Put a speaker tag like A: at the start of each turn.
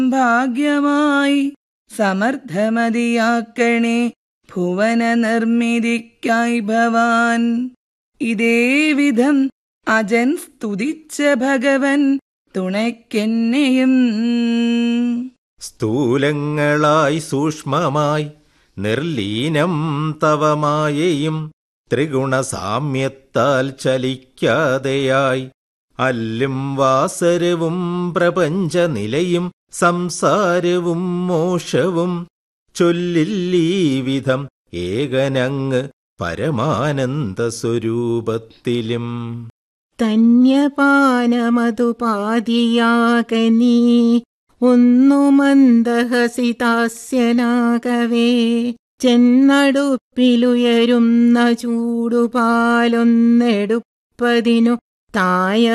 A: ഭാഗ്യമായി സമർത്ഥമതിയാക്കണേ ഭുവന നിർമ്മിതിക്കായി ഭവാൻ ഇതേവിധം അജൻ സ്തുതിച്ച ഭഗവൻ തുണയ്ക്കെന്നെയും
B: സ്ഥൂലങ്ങളായി സൂക്ഷ്മമായി നിർലീനം തവമായയും ത്രിഗുണസാമ്യത്താൽ ചലിക്കാതെയായി അല്ലും വാസരവും പ്രപഞ്ചനിലയും സംസാരവും മോഷവും ചൊല്ലില്ലീ വിധം ഏകനങ്ങ് പരമാനന്ദ സ്വരൂപത്തിലും
C: തന്യപാനമതുപാതിയാകനീ ഒന്നു മന്ദഹസിതാസ്യനാകവേ ചെന്നടുപ്പിലുയരുന്ന ചൂടുപാലൊന്നെടുപ്പതിനു തായ